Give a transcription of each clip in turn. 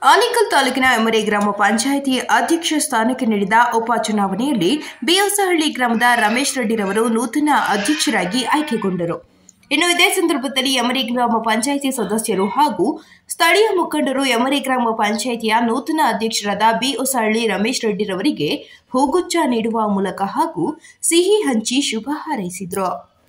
ಆನೇಕಲ್ ತಾಲೂಕಿನ ಎಮರೆ ಗ್ರಾಮ ಪಂಚಾಯಿತಿ ಅಧ್ಯಕ್ಷ ಸ್ಥಾನಕ್ಕೆ ನಡೆದ ಉಪಚುನಾವಣೆಯಲ್ಲಿ ಬಿಯೋಸಹಳ್ಳಿ ಗ್ರಾಮದ ರಮೇಶ್ ರೆಡ್ಡಿರವರು ನೂತನ ಅಧ್ಯಕ್ಷರಾಗಿ ಆಯ್ಕೆಗೊಂಡರು ಇನ್ನು ಇದೇ ಸಂದರ್ಭದಲ್ಲಿ ಎಮರಿ ಗ್ರಾಮ ಪಂಚಾಯಿತಿ ಸದಸ್ಯರು ಹಾಗೂ ಸ್ಥಳೀಯ ಮುಖಂಡರು ಎಮರಿ ಗ್ರಾಮ ಪಂಚಾಯಿತಿಯ ನೂತನ ಅಧ್ಯಕ್ಷರಾದ ಬಿ ಹೊಸಹಳ್ಳಿ ರಮೇಶ್ ರೆಡ್ಡಿರವರಿಗೆ ಹೂಗುಚ್ಚ ನೀಡುವ ಮೂಲಕ ಹಾಗೂ ಸಿಹಿ ಹಂಚಿ ಶುಭ ಹಾರೈಸಿದರು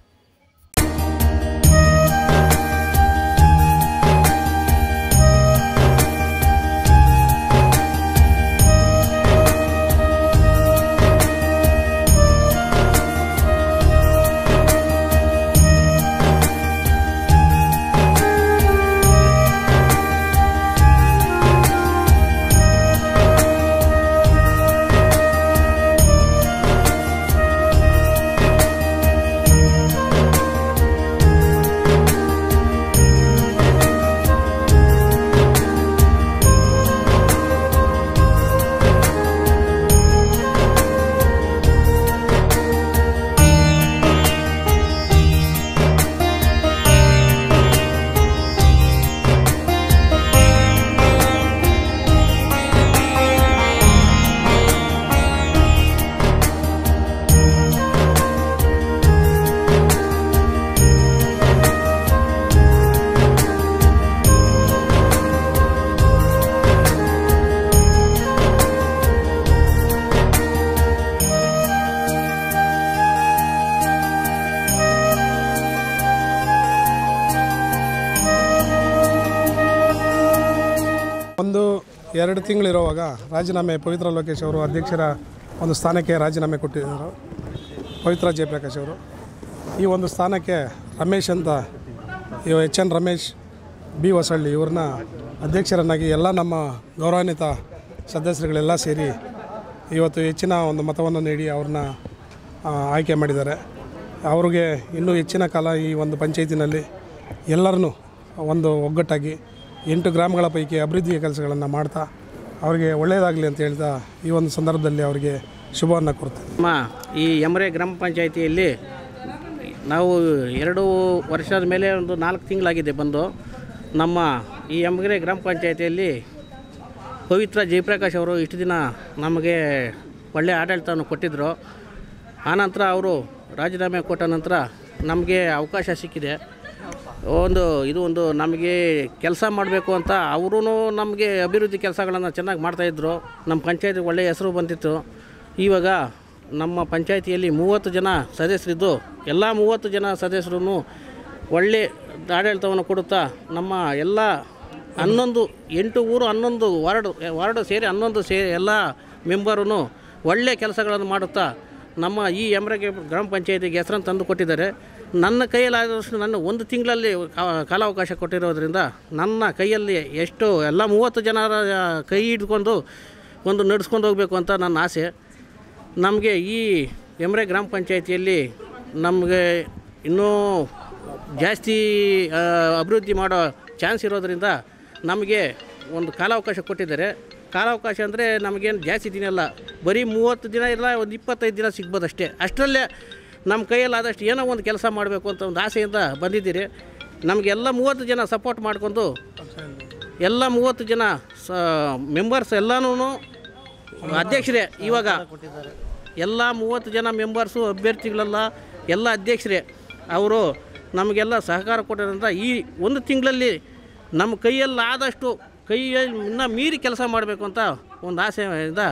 ಒಂದು ಎರಡು ತಿಂಗಳಿರುವಾಗ ರಾಜೀನಾಮೆ ಪವಿತ್ರ ಲೋಕೇಶ್ ಅವರು ಅಧ್ಯಕ್ಷರ ಒಂದು ಸ್ಥಾನಕ್ಕೆ ರಾಜೀನಾಮೆ ಕೊಟ್ಟಿದ್ದರು ಪವಿತ್ರ ಜಯಪ್ರಕಾಶ್ ಅವರು ಈ ಒಂದು ಸ್ಥಾನಕ್ಕೆ ರಮೇಶ್ ಅಂತ ಇವ H N Ramesh B Hosahalli ಇವ್ರನ್ನ ಅಧ್ಯಕ್ಷರನ್ನಾಗಿ ಎಲ್ಲ ನಮ್ಮ ಗೌರವಾನ್ವಿತ ಸದಸ್ಯರುಗಳೆಲ್ಲ ಸೇರಿ ಇವತ್ತು ಹೆಚ್ಚಿನ ಒಂದು ಮತವನ್ನು ನೀಡಿ ಅವ್ರನ್ನ ಆ, ಆಯ್ಕೆ ಮಾಡಿದ್ದಾರೆ ಅವ್ರಿಗೆ ಇನ್ನೂ ಹೆಚ್ಚಿನ ಕಾಲ ಈ ಒಂದು ಪಂಚಾಯತಿನಲ್ಲಿ ಎಲ್ಲರನ್ನೂ ಒಂದು ಒಗ್ಗಟ್ಟಾಗಿ ಎಂಟು ಗ್ರಾಮಗಳ ಪೈಕಿ ಅಭಿವೃದ್ಧಿ ಕೆಲಸಗಳನ್ನು ಮಾಡ್ತಾ ಅವರಿಗೆ ಒಳ್ಳೆಯದಾಗಲಿ ಅಂತ ಹೇಳ್ತಾ ಈ ಒಂದು ಸಂದರ್ಭದಲ್ಲಿ ಅವರಿಗೆ ಶುಭವನ್ನು ಕೊಡ್ತೇನೆ ನಮ್ಮ ಈ ಯಮರೆ ಗ್ರಾಮ ಪಂಚಾಯಿತಿಯಲ್ಲಿ ನಾವು ಎರಡು ವರ್ಷದ ಮೇಲೆ ಒಂದು ನಾಲ್ಕು ತಿಂಗಳಾಗಿದೆ ಬಂದು ನಮ್ಮ ಈ ಯಮಗೆರೆ ಗ್ರಾಮ ಪಂಚಾಯಿತಿಯಲ್ಲಿ ಪವಿತ್ರ ಜಯಪ್ರಕಾಶ್ ಅವರು ಇಷ್ಟು ದಿನ ನಮಗೆ ಒಳ್ಳೆಯ ಆಡಳಿತವನ್ನು ಕೊಟ್ಟಿದ್ದರು ಆನಂತರ ಅವರು ರಾಜೀನಾಮೆ ಕೊಟ್ಟ ನಂತರ ನಮಗೆ ಅವಕಾಶ ಸಿಕ್ಕಿದೆ ಒಂದು ಇದು ಒಂದು ನಮಗೆ ಕೆಲಸ ಮಾಡಬೇಕು ಅಂತ ಅವರೂ ನಮಗೆ ಅಭಿವೃದ್ಧಿ ಕೆಲಸಗಳನ್ನು ಚೆನ್ನಾಗಿ ಮಾಡ್ತಾಯಿದ್ರು ನಮ್ಮ ಪಂಚಾಯತಿ ಒಳ್ಳೆಯ ಹೆಸರು ಬಂದಿತ್ತು ಇವಾಗ ನಮ್ಮ ಪಂಚಾಯತಿಯಲ್ಲಿ ಮೂವತ್ತು ಜನ ಸದಸ್ಯರಿದ್ದು ಎಲ್ಲ ಮೂವತ್ತು ಜನ ಸದಸ್ಯರು ಒಳ್ಳೆ ಆಡಳಿತವನ್ನು ಕೊಡುತ್ತಾ ನಮ್ಮ ಎಲ್ಲ ಹನ್ನೊಂದು ಎಂಟು ಊರು ಹನ್ನೊಂದು ವಾರ್ಡು ವಾರ್ಡು ಸೇರಿ ಹನ್ನೊಂದು ಸೇ ಎಲ್ಲ ಮೆಂಬರೂ ಒಳ್ಳೆಯ ಕೆಲಸಗಳನ್ನು ಮಾಡುತ್ತಾ ನಮ್ಮ ಈ ಎಮ್ರಗೆ ಗ್ರಾಮ ಪಂಚಾಯತಿಗೆ ಹೆಸರನ್ನು ತಂದು ಕೊಟ್ಟಿದ್ದಾರೆ ನನ್ನ ಕೈಯಲ್ಲಾದಷ್ಟು ನನ್ನ ಒಂದು ತಿಂಗಳಲ್ಲಿ ಕಾ- ಕಾಲಾವಕಾಶ ಕೊಟ್ಟಿರೋದ್ರಿಂದ ನನ್ನ ಕೈಯಲ್ಲಿ ಎಷ್ಟು ಎಲ್ಲ ಮೂವತ್ತು ಜನರ ಕೈ ಹಿಡ್ಕೊಂಡು ಒಂದು ನಡೆಸ್ಕೊಂಡು ಹೋಗಬೇಕು ಅಂತ ನನ್ನ ಆಸೆ ನಮಗೆ ಈ ಎಮ್ರೆ ಗ್ರಾಮ ಪಂಚಾಯತಿಯಲ್ಲಿ ನಮಗೆ ಇನ್ನೂ ಜಾಸ್ತಿ ಆ, ಅಭಿವೃದ್ಧಿ ಮಾಡೋ ಚಾನ್ಸ್ ಇರೋದರಿಂದ ನಮಗೆ ಒಂದು ಕಾಲಾವಕಾಶ ಕೊಟ್ಟಿದ್ದಾರೆ ಕಾಲಾವಕಾಶ ಅಂದರೆ ನಮಗೇನು ಜಾಸ್ತಿ ದಿನ ಇಲ್ಲ ಬರೀ ಮೂವತ್ತು ದಿನ ಇಲ್ಲ ಒಂದು ಇಪ್ಪತ್ತೈದು ದಿನ ಸಿಗ್ಬೋದು ಅಷ್ಟೇ ಅಷ್ಟರಲ್ಲೇ ನಮ್ಮ ಕೈಯಲ್ಲಾದಷ್ಟು ಏನೋ ಒಂದು ಕೆಲಸ ಮಾಡಬೇಕು ಅಂತ ಒಂದು ಆಸೆಯಿಂದ ಬಂದಿದ್ದೀರಿ ನಮಗೆಲ್ಲ ಮೂವತ್ತು ಜನ ಸಪೋರ್ಟ್ ಮಾಡ್ಕೊಂಡು ಎಲ್ಲ ಮೂವತ್ತು ಜನ ಸ ಮೆಂಬರ್ಸ್ ಎಲ್ಲನೂ ಅಧ್ಯಕ್ಷರೇ ಇವಾಗ ಎಲ್ಲ ಮೂವತ್ತು ಜನ ಮೆಂಬರ್ಸು ಅಭ್ಯರ್ಥಿಗಳೆಲ್ಲ ಎಲ್ಲ ಅಧ್ಯಕ್ಷರೇ ಅವರು ನಮಗೆಲ್ಲ ಸಹಕಾರ ಕೊಟ್ಟಿರೋದ್ರಿಂದ ಈ ಒಂದು ತಿಂಗಳಲ್ಲಿ ನಮ್ಮ ಕೈಯಲ್ಲಾದಷ್ಟು ಕೈಯಲ್ಲಿ ಇನ್ನೂ ಮೀರಿ ಕೆಲಸ ಮಾಡಬೇಕು ಅಂತ ಒಂದು ಆಸೆಯಿಂದ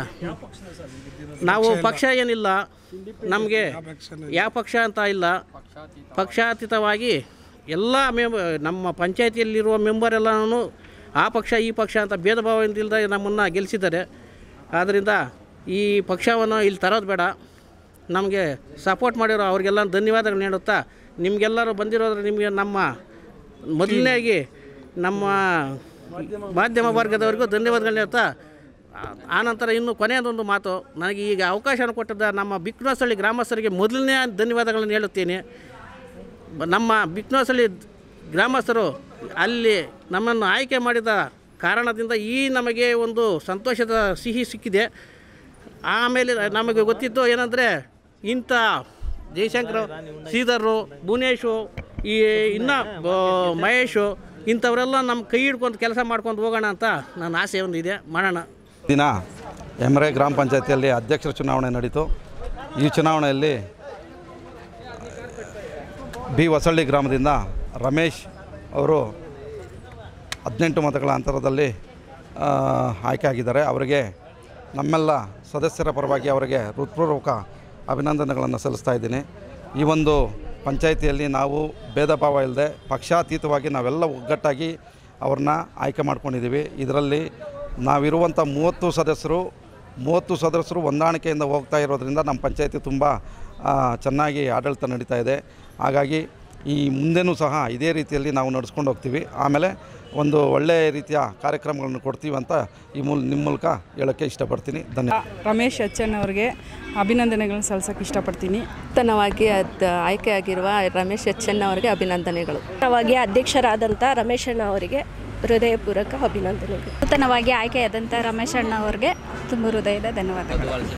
ನಾವು ಪಕ್ಷ ಏನಿಲ್ಲ ನಮಗೆ ಯಾವ ಪಕ್ಷ ಅಂತ ಇಲ್ಲ ಪಕ್ಷಾತೀತವಾಗಿ ಎಲ್ಲ ಮೆಂಬ ನಮ್ಮ ಪಂಚಾಯತಿಯಲ್ಲಿರುವ ಮೆಂಬರ್ ಎಲ್ಲನೂ ಆ ಪಕ್ಷ ಈ ಪಕ್ಷ ಅಂತ ಭೇದ ಭಾವದಿಂದಿಲ್ಲದೆ ನಮ್ಮನ್ನು ಗೆಲ್ಲಿಸಿದ್ದಾರೆ ಆದ್ದರಿಂದ ಈ ಪಕ್ಷವನ್ನು ಇಲ್ಲಿ ತರೋದು ಬೇಡ ನಮಗೆ ಸಪೋರ್ಟ್ ಮಾಡಿರೋ ಅವ್ರಿಗೆಲ್ಲ ಧನ್ಯವಾದಗಳು ನೀಡುತ್ತಾ ನಿಮಗೆಲ್ಲರೂ ಬಂದಿರೋದ್ರೆ ನಿಮಗೆ ನಮ್ಮ ಮೊದಲನೇಗೆ ನಮ್ಮ ಮಾಧ್ಯಮ ವರ್ಗದವರಿಗೂ ಧನ್ಯವಾದಗಳು ನೀಡುತ್ತಾ ಆ- ಆನಂತರ ಇನ್ನು ಕೊನೆಯದೊಂದು ಮಾತು ನನಗೆ ಈಗ ಅವಕಾಶ ಕೊಟ್ಟಿದ್ದ ನಮ್ಮ ಬಿಕ್ನೋಸಳ್ಳಿ ಗ್ರಾಮಸ್ಥರಿಗೆ ಮೊದಲನೇ ಧನ್ಯವಾದಗಳನ್ನು ಹೇಳುತ್ತೇನೆ ಬ- ನಮ್ಮ ಬಿಕ್ನೋಸಳ್ಳಿ ಗ್ರಾಮಸ್ಥರು ಅಲ್ಲಿ ನಮ್ಮನ್ನು ಆಯ್ಕೆ ಮಾಡಿದ ಕಾರಣದಿಂದ ಈ ನಮಗೆ ಒಂದು ಸಂತೋಷದ ಸಿಹಿ ಸಿಕ್ಕಿದೆ ಆಮೇಲೆ ನಮಗೆ ಗೊತ್ತಿತ್ತು ಏನಂದರೆ ಇಂಥ ಜಯಶಂಕರ್ ಶ್ರೀಧರು ಭುವನೇಶು ಈ ಇನ್ನು ಬ- ಮಹೇಶು ಇಂಥವರೆಲ್ಲ ನಮ್ಮ ಕೈ ಹಿಡ್ಕೊಂಡು ಕೆಲಸ ಮಾಡ್ಕೊಂಡು ಹೋಗೋಣ ಅಂತ ನನ್ನ ಆಸೆ ಒಂದು ಇದೆ ಮಾಡೋಣ ದಿನ ಎಮರೆ ಗ್ರಾಮ ಪಂಚಾಯತಿಯಲ್ಲಿ ಅಧ್ಯಕ್ಷರ ಚುನಾವಣೆ ನಡೀತು ಈ ಚುನಾವಣೆಯಲ್ಲಿ ಬಿ ಹೊಸಳ್ಳಿ ಗ್ರಾಮದಿಂದ ರಮೇಶ್ ಅವರು ಹದಿನೆಂಟು ಮತಗಳ ಅಂತರದಲ್ಲಿ ಆ, ಆಯ್ಕೆ ಆಗಿದ್ದಾರೆ ಅವರಿಗೆ ನಮ್ಮೆಲ್ಲ ಸದಸ್ಯರ ಪರವಾಗಿ ಅವರಿಗೆ ಹೃತ್ಪೂರ್ವಕ ಅಭಿನಂದನೆಗಳನ್ನು ಸಲ್ಲಿಸ್ತಾ ಇದ್ದೀನಿ ಈ ಒಂದು ಪಂಚಾಯಿತಿಯಲ್ಲಿ ನಾವು ಭೇದ ಭಾವ ಇಲ್ಲದೆ ಪಕ್ಷಾತೀತವಾಗಿ ನಾವೆಲ್ಲ ಒಗ್ಗಟ್ಟಾಗಿ ಅವ್ರನ್ನ ಆಯ್ಕೆ ಮಾಡ್ಕೊಂಡಿದ್ದೀವಿ ಇದರಲ್ಲಿ ನಾವಿರುವಂಥ ಮೂವತ್ತು ಸದಸ್ಯರು ಮೂವತ್ತು ಸದಸ್ಯರು ಹೊಂದಾಣಿಕೆಯಿಂದ ಹೋಗ್ತಾ ಇರೋದ್ರಿಂದ ನಮ್ಮ ಪಂಚಾಯತಿ ತುಂಬ ಆ, ಚೆನ್ನಾಗಿ ಆಡಳಿತ ನಡೀತಾ ಇದೆ ಹಾಗಾಗಿ ಈ ಮುಂದೆನೂ ಸಹ ಇದೇ ರೀತಿಯಲ್ಲಿ ನಾವು ನಡ್ಸ್ಕೊಂಡು ಹೋಗ್ತೀವಿ ಆಮೇಲೆ ಒಂದು ಒಳ್ಳೆಯ ರೀತಿಯ ಕಾರ್ಯಕ್ರಮಗಳನ್ನು ಕೊಡ್ತೀವಿ ಅಂತ ಈ ಮೂಲ ನಿಮ್ಮ ಮೂಲಕ ಹೇಳೋಕ್ಕೆ ಇಷ್ಟಪಡ್ತೀನಿ ಧನ್ಯವಾದ ರಮೇಶ್ ಅಚ್ಚನ್ ಅವ್ರಿಗೆ ಅಭಿನಂದನೆಗಳನ್ನು ಸಲ್ಲಿಸೋಕೆ ಇಷ್ಟಪಡ್ತೀನಿ ನೂತನವಾಗಿ ಅದ್ ಆಯ್ಕೆಯಾಗಿರುವ ರಮೇಶ್ ಎಚ್ಚಣ್ಣ ಅವರಿಗೆ ಅಭಿನಂದನೆಗಳು ನೂತನವಾಗಿ ಅಧ್ಯಕ್ಷರಾದಂಥ ರಮೇಶ್ ಅಣ್ಣ ಅವರಿಗೆ ಹೃದಯಪೂರ್ವಕ ಅಭಿನಂದನೆಗಳು ನೂತನವಾಗಿ ಆಯ್ಕೆಯಾದಂಥ ರಮೇಶ್ ಅಣ್ಣ ಅವರಿಗೆ ತುಂಬ ಹೃದಯದ ಧನ್ಯವಾದಗಳು